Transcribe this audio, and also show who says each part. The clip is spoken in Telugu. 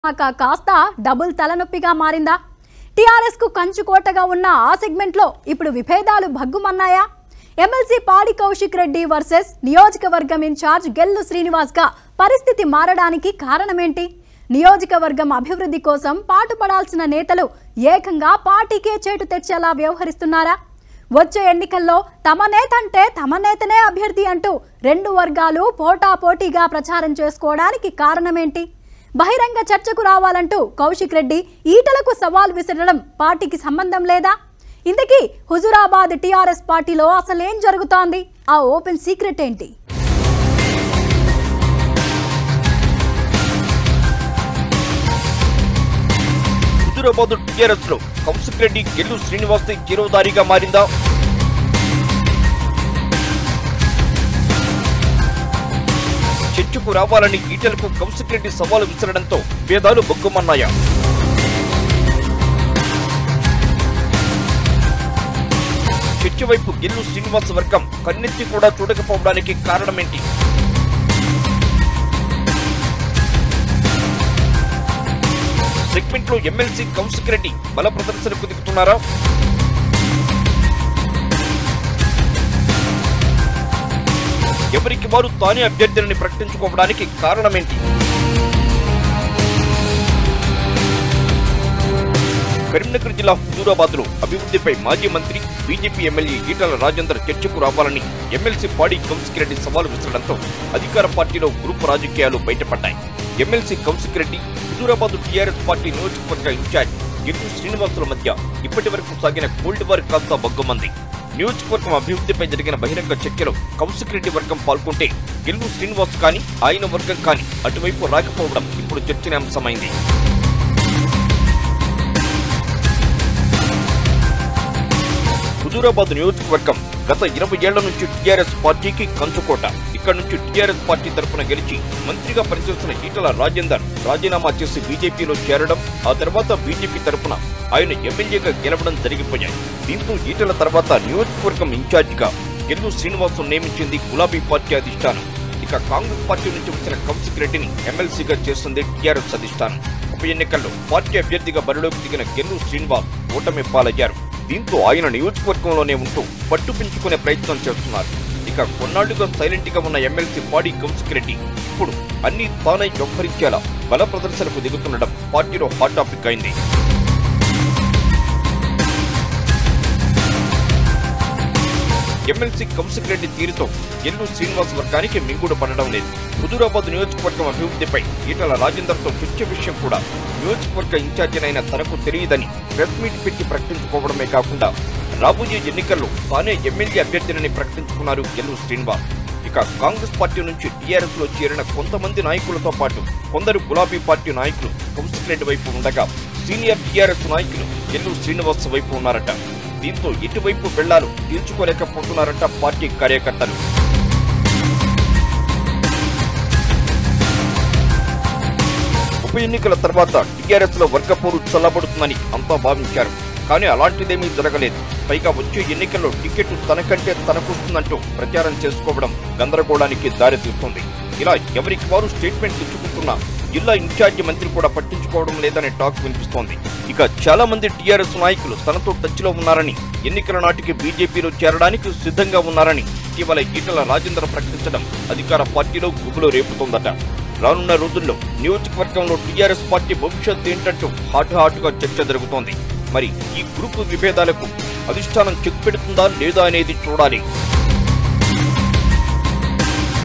Speaker 1: కాక కాస్త డబుల్ తలనొప్పిగా మారిందా టీఆర్ఎస్ కు కంచుకోటగా ఉన్న ఆ సెగ్మెంట్ లో ఇప్పుడు విభేదాలు భగ్గుమన్నాయా ఎమ్మెల్సీ పాడి కౌశిక్ రెడ్డి వర్సెస్ నియోజకవర్గం ఇన్ఛార్జ్ గెల్లు శ్రీనివాస్ గా పరిస్థితి మారడానికి కారణమేంటి నియోజకవర్గం అభివృద్ధి కోసం పాటుపడాల్సిన నేతలు ఏకంగా పార్టీకే చేటు తెచ్చేలా వ్యవహరిస్తున్నారా వచ్చే ఎన్నికల్లో తమ నేత అంటే తమ నేతనే అభ్యర్థి అంటూ రెండు వర్గాలు పోటాపోటీగా ప్రచారం చేసుకోవడానికి కారణమేంటి బహిరంగ చర్చకు రావాలంటూ కౌశిక్ రెడ్డి ఈటలకు సవాల్ విసరడం పార్టీకి సంబంధం లేదా ఇంతకీ హుజురాబాద్ టీఆర్ఎస్ పార్టీలో అసలేం జరుగుతోంది ఆ ఓపెన్ సీక్రెట్ ఏంటి
Speaker 2: హుజూరాబాద్ టీఆర్ఎస్ లో కౌశిక్ రెడ్డి గెల్లు శ్రీనివాస్ జీరోదారిగా మారిందా చర్చకు రావాలని ఈటలకు కౌశిక్ రెడ్డి సవాలు విసరడంతో భేదాలు బొగ్గుమన్నాయా చర్చ వైపు గెల్లు శ్రీనివాస్ వర్గం కన్నెత్తి కూడా చూడకపోవడానికి కారణమేంటి సెగ్మెంట్ లో ఎమ్మెల్సీ కౌశిక్ రెడ్డి బల ప్రదర్శనకు దిగుతున్నారా ఎవరికి వారు తానే అభ్యర్థులని ప్రకటించుకోవడానికి కారణమేంటి కరీంనగర్ జిల్లా హుజూరాబాద్ లో అభివృద్ధిపై మాజీ మంత్రి బీజేపీ ఎమ్మెల్యే ఈటల రాజేందర్ చర్చకు రావాలని ఎమ్మెల్సీ పాడి కౌశిక్ రెడ్డి సవాలు విసరడంతో అధికార పార్టీలో గ్రూప్ రాజకీయాలు బయటపడ్డాయి MLC Kaushik Reddy Huzurabad TRS party నియోజకవర్గ ఇన్ఛార్జ్ గిల్లు శ్రీనివాసుల మధ్య ఇప్పటి వరకు సాగిన కోల్డ్ వార్ కాస్త బగ్గుమంది నియోజకవర్గం అభివృద్ధిపై జరిగిన బహిరంగ చర్చలో కౌశిక్ రెడ్డి వర్గం పాల్గొంటే గిల్లు శ్రీనివాస్ కానీ ఆయన వర్గం కానీ అటువైపు రాకపోవడం ఇప్పుడు చర్చనీయాంశమైంది హుజూరాబాద్ నియోజకవర్గం గత ఇరవై ఏళ్ల నుంచి టీఆర్ఎస్ పార్టీకి కంచుకోట ఇక్కడ నుంచి టీఆర్ఎస్ పార్టీ తరఫున గెలిచి మంత్రిగా పనిచేస్తున్న ఈటల రాజేందర్ రాజీనామా చేసి బీజేపీలో చేరడం ఆ తర్వాత బీజేపీ తరఫున ఆయన ఎమ్మెల్యేగా గెలవడం జరిగిపోయాయి దీంతో ఈటల తర్వాత నియోజకవర్గం ఇన్ఛార్జిగా గెల్లు శ్రీనివాసం నియమించింది గులాబీ పార్టీ అధిష్టానం ఇక కాంగ్రెస్ పార్టీ నుంచి వచ్చిన కౌశిక్ రెడ్డిని ఎమ్మెల్సీగా చేస్తుంది టీఆర్ఎస్ అధిష్టానం ఉప ఎన్నికల్లో పార్టీ అభ్యర్థిగా బరిలోకి దిగిన గెల్లు శ్రీనివాస్ ఓటమి పాలయ్యారు దీంతో ఆయన నియోజకవర్గంలోనే ఉంటూ పట్టు పెంచుకునే ప్రయత్నం చేస్తున్నారు ఇక కొన్నాళ్లుగా సైలెంట్ గా ఉన్న ఎమ్మెల్సీ పాడి కౌశిక్ రెడ్డి ఇప్పుడు అన్ని తానై వ్యవహరించేలా బల ప్రదర్శనకు దిగుతుండడం పార్టీలో హాట్ టాపిక్ అయింది ఎమ్మెల్సీ కౌశిక్ రెడ్డి తీరుతో ఎల్లు శ్రీనివాస్ వర్గానికి మింగుడు పడడం లేదు హుజూరాబాద్ నియోజకవర్గం అభివృద్ధిపై ఈటల రాజేందర్తో చర్చ విషయం కూడా నియోజకవర్గ ఇన్ఛార్జినైన తనకు తెలియదని ప్రెస్ మీట్ పెట్టి ప్రకటించుకోవడమే కాకుండా రాబోయే ఎన్నికల్లో తానే ఎమ్మెల్యే అభ్యర్థిని ప్రకటించుకున్నారు గెల్లు శ్రీనివాస్ ఇక కాంగ్రెస్ పార్టీ నుంచి టీఆర్ఎస్ లో చేరిన కొంతమంది నాయకులతో పాటు కొందరు గులాబీ పార్టీ నాయకులు కౌశిక్ రెడ్డి వైపు ఉండగా సీనియర్ టీఆర్ఎస్ నాయకులు గెల్లు శ్రీనివాస్ వైపు ఉన్నారట దీంతో ఎటువైపు వెళ్లాలో తీర్చుకోలేకపోతున్నారట పార్టీ కార్యకర్తలు ఉప ఎన్నికల తర్వాత టీఆర్ఎస్ లో వర్గపోరు చల్లబడుతుందని అంతా భావించారు కానీ అలాంటిదేమీ జరగలేదు పైగా వచ్చే ఎన్నికల్లో టికెట్ తనకంటే తనకొస్తుందంటూ ప్రచారం చేసుకోవడం గందరగోళానికి దారితీస్తుంది ఇలా ఎవరికి వారు స్టేట్మెంట్ ఇచ్చుకుంటున్నా జిల్లా ఇన్ఛార్జి మంత్రి కూడా పట్టించుకోవడం లేదనే టాక్ వినిపిస్తోంది ఇక చాలా మంది టీఆర్ఎస్ నాయకులు తనతో టచ్ లో ఉన్నారని ఎన్నికల నాటికి బీజేపీలో చేరడానికి సిద్ధంగా ఉన్నారని ఇటీవల ఈటల రాజేందర్ ప్రకటించడం అధికార పార్టీలో గుబులు రేపుతోందట రానున్న రోజుల్లో నియోజకవర్గంలో టీఆర్ఎస్ పార్టీ భవిష్యత్ ఏంటంటూ హాట్ హాట్ గా చర్చ జరుగుతోంది మరి ఈ గ్రూపు విభేదాలకు అధిష్టానం చెక్ పెడుతుందా లేదా అనేది చూడాలి